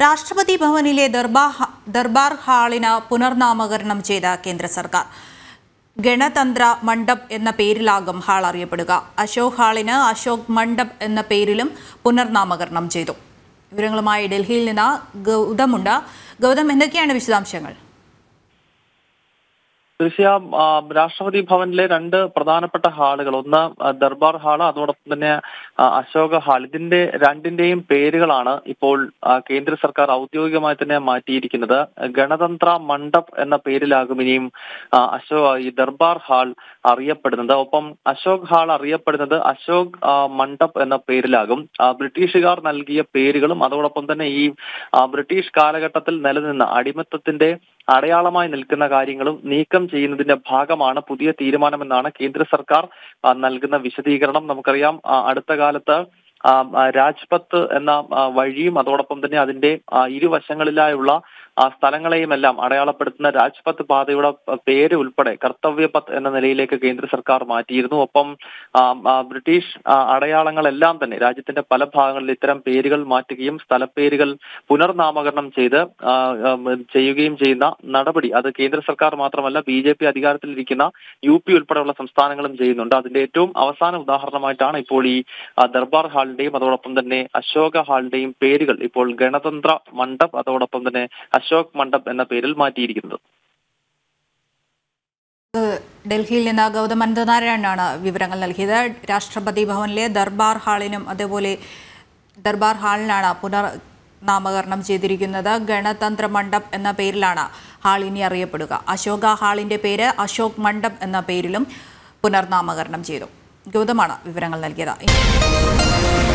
രാഷ്ട്രപതി ഭവനിലെ ദർബാർ ഹ- ദർബാർ ഹാളിന് പുനർനാമകരണം ചെയ്ത കേന്ദ്ര സർക്കാർ ഗണതന്ത്ര മണ്ഡപ് എന്ന പേരിലാകും ഹാൾ അറിയപ്പെടുക അശോക് ഹാളിന് അശോക് മണ്ഡപ് എന്ന പേരിലും പുനർനാമകരണം ചെയ്തു വിവരങ്ങളുമായി ഡൽഹിയിൽ നിന്ന് ഗൗതമുണ്ട് ഗൗതം എന്തൊക്കെയാണ് വിശദാംശങ്ങൾ ദൃശ്യ ആ, രാഷ്ട്രപതി ഭവനിലെ രണ്ട് പ്രധാനപ്പെട്ട ഹാളുകൾ ഒന്ന് ആ, ദർബാർ ഹാള് അതോടൊപ്പം തന്നെ ആ, അശോക ഹാൾ ഇതിന്റെ രണ്ടിന്റെയും പേരുകളാണ് ഇപ്പോൾ ആ, കേന്ദ്ര സർക്കാർ ഔദ്യോഗികമായി തന്നെ മാറ്റിയിരിക്കുന്നത് ഗണതന്ത്ര മണ്ഡപ് എന്ന പേരിലാകും ഇനിയും ആ, അശോ ഈ ദർബാർ ഹാൾ അറിയപ്പെടുന്നത് ഒപ്പം അശോക് ഹാൾ അറിയപ്പെടുന്നത് അശോക് ആ, മണ്ഡപ് എന്ന പേരിലാകും ആ, ബ്രിട്ടീഷുകാർ നൽകിയ പേരുകളും അതോടൊപ്പം തന്നെ ഈ ആ, ബ്രിട്ടീഷ് കാലഘട്ടത്തിൽ നിലനിന്ന അടിമത്തത്തിന്റെ അടയാളമായി നിൽക്കുന്ന കാര്യങ്ങളും നീക്കം ചെയ്യുന്നതിന്റെ ഭാഗമാണ് പുതിയ തീരുമാനമെന്നാണ് കേന്ദ്ര സർക്കാർ ആ, നൽകുന്ന വിശദീകരണം നമുക്കറിയാം ആ, അടുത്ത കാലത്ത് ആ, ആ, രാജ്പത്ത് എന്ന ആ, വഴിയും അതോടൊപ്പം തന്നെ അതിന്റെ ആ, ഇരുവശങ്ങളിലായുള്ള ആ സ്ഥലങ്ങളെയും എല്ലാം അടയാളപ്പെടുത്തുന്ന രാജ്പത്ത് പാതയുടെ പേര് ഉൾപ്പെടെ കർത്തവ്യപത്ത് എന്ന നിലയിലേക്ക് കേന്ദ്ര സർക്കാർ മാറ്റിയിരുന്നു ഒപ്പം ആ, ആ, ബ്രിട്ടീഷ് ആ, അടയാളങ്ങളെല്ലാം തന്നെ രാജ്യത്തിന്റെ പല ഭാഗങ്ങളിൽ ഇത്തരം പേരുകൾ മാറ്റുകയും സ്ഥലപ്പേരുകൾ പുനർനാമകരണം ചെയ്ത് ആ, ആ, ചെയ്യുകയും ചെയ്യുന്ന നടപടി അത് കേന്ദ്ര സർക്കാർ മാത്രമല്ല ബി ജെ പി അധികാരത്തിലിരിക്കുന്ന യു പി ഉൾപ്പെടെയുള്ള സംസ്ഥാനങ്ങളും ചെയ്യുന്നുണ്ട് അതിന്റെ ഏറ്റവും അവസാന ഉദാഹരണമായിട്ടാണ് ഇപ്പോൾ ഈ ആ, ദർബാർ ഹാളിന്റെയും അതോടൊപ്പം തന്നെ അശോക ഹാളിന്റെയും പേരുകൾ ഇപ്പോൾ ഗണതന്ത്ര മണ്ഡപ് അതോടൊപ്പം തന്നെ അശോക് മണ്ഡപ് എന്ന പേരിൽ മാറ്റിയിരിക്കുന്നത് ഏഹ് ഡൽഹിയിൽ നിന്ന് ഗൗതം അനന്തനാരായണനാണ് വിവരങ്ങൾ നൽകിയത് രാഷ്ട്രപതി ഭവനിലെ ദർബാർ ഹാളിനും അതേപോലെ ദർബാർ ഹാളിനാണ് പുനർ നാമകരണം ചെയ്തിരിക്കുന്നത് ഗണതന്ത്ര മണ്ഡപ് എന്ന പേരിലാണ് ഹാൾ ഇനി അറിയപ്പെടുക അശോക ഹാളിന്റെ പേര് അശോക് മണ്ഡപ് എന്ന പേരിലും പുനർനാമകരണം ചെയ്തു ഗൗതമാണ് വിവരങ്ങൾ നൽകിയത്